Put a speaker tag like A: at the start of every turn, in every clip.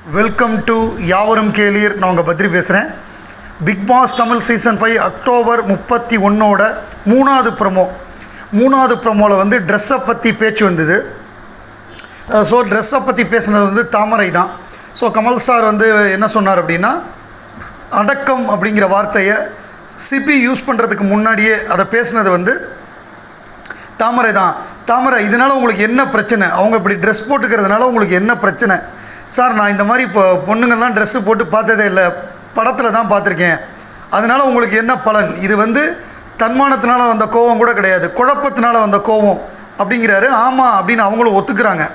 A: welcome to யாவரும் கேளீர் நான் உங்கள் பத்ரி பேசுகிறேன் Bigg Boss Tamil season five October முப்பத்தி ஒன்றோட மூணாவது ப்ரமோ மூணாவது ப்ரமோவில் வந்து ட்ரெஸ்ஸை பற்றி பேச்சு வந்தது ஸோ ட்ரெஸ்ஸை பற்றி பேசுனது வந்து தாமரை தான் ஸோ கமல் சார் வந்து என்ன சொன்னார் அப்படின்னா அடக்கம் அப்படிங்கிற வார்த்தையை சிபி யூஸ் பண்ணுறதுக்கு முன்னாடியே அதை பேசுனது வந்து தாமரை தான் தாமரை இதனால் உங்களுக்கு என்ன பிரச்சனை அவங்க இப்படி ட்ரெஸ் போட்டுக்கிறதுனால உங்களுக்கு என்ன பிரச்சனை சார் நான் இந்த மாதிரி இப்போ பொண்ணுங்கள்லாம் ட்ரெஸ்ஸு போட்டு பார்த்ததே இல்லை படத்தில் தான் பார்த்துருக்கேன் அதனால் உங்களுக்கு என்ன பலன் இது வந்து தன்மானத்தினால வந்த கோவம் கூட கிடையாது குழப்பத்தினால வந்த கோவம் அப்படிங்கிறாரு ஆமாம் அப்படின்னு அவங்களும் ஒத்துக்கிறாங்க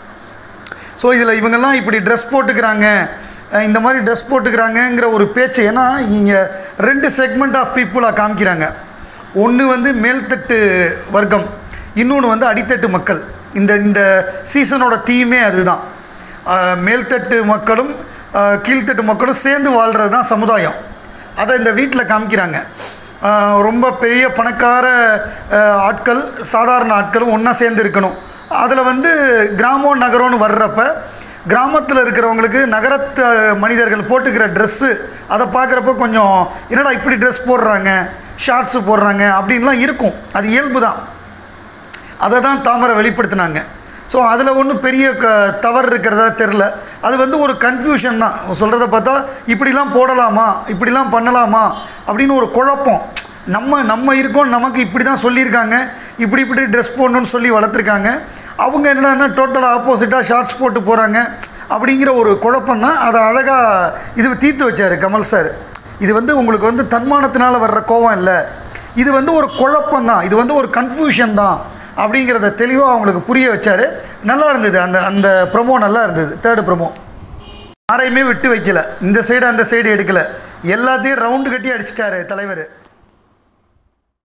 A: ஸோ இதில் இவங்கெல்லாம் இப்படி ட்ரெஸ் போட்டுக்கிறாங்க அஹ் இந்த மாதிரி ட்ரெஸ் போட்டுக்கிறாங்கங்கிற ஒரு பேச்சு ஏன்னா இங்கே ரெண்டு செக்மெண்ட் ஆஃப் பீப்புளாக காமிக்கிறாங்க ஒன்று வந்து மேல்தட்டு வர்க்கம் இன்னொன்று வந்து அடித்தட்டு மக்கள் இந்த இந்த சீசனோட தீமே அதுதான் அஹ் மேல்தட்டு மக்களும் அஹ் கீழ்த்தட்டு மக்களும் சேர்ந்து வாழ்கிறது தான் சமுதாயம் அதை இந்த வீட்டில் காமிக்கிறாங்க அஹ் ரொம்ப பெரிய பணக்கார அஹ் ஆட்கள் சாதாரண ஆட்களும் ஒன்றா சேர்ந்து இருக்கணும் அதில் வந்து கிராமம் நகரம்னு வர்றப்ப கிராமத்தில் இருக்கிறவங்களுக்கு நகரத்து மனிதர்கள் போட்டுக்கிற ட்ரெஸ்ஸு அதை பார்க்குறப்ப கொஞ்சம் என்னடா இப்படி ட்ரெஸ் போடுறாங்க ஷார்ட்ஸு போடுறாங்க அப்படின்லாம் இருக்கும் அது இயல்பு தான் அதை தான் தாமரை வெளிப்படுத்தினாங்க ஸோ அதில் ஒன்றும் பெரிய க தவறு இருக்கிறதா தெரில அது வந்து ஒரு கன்ஃபியூஷன் தான் சொல்கிறத பார்த்தா இப்படிலாம் போடலாமா இப்படிலாம் பண்ணலாமா அப்படின்னு ஒரு குழப்பம் நம்ம நம்ம இருக்கோம் நமக்கு இப்படி தான் சொல்லியிருக்காங்க இப்படி இப்படி ட்ரெஸ் போடணும்னு சொல்லி வளர்த்துருக்காங்க அவங்க என்னடான்னா டோட்டலாக ஆப்போசிட்டாக ஷார்ட்ஸ் போட்டு போகிறாங்க அப்படிங்கிற ஒரு குழப்பம் தான் அதை அழகாக இது தீர்த்து வச்சார் கமல் சார் இது வந்து உங்களுக்கு வந்து தன்மானத்தினால வர்ற கோவம் இல்லை இது வந்து ஒரு குழப்பம் தான் இது வந்து ஒரு கன்ஃபியூஷன் தான் அப்படிங்கிறத தெளிவாக அவங்களுக்கு புரிய வச்சார் நல்லா இருந்தது அந்த அந்த ப்ரொமோ நல்லா இருந்தது தேர்டு ப்ரொமோ யாரையுமே விட்டு வைக்கல இந்த சைடு அந்த சைடு எடுக்கல எல்லாத்தையும் ரவுண்டு கட்டி அடிச்சிட்டாரு தலைவர்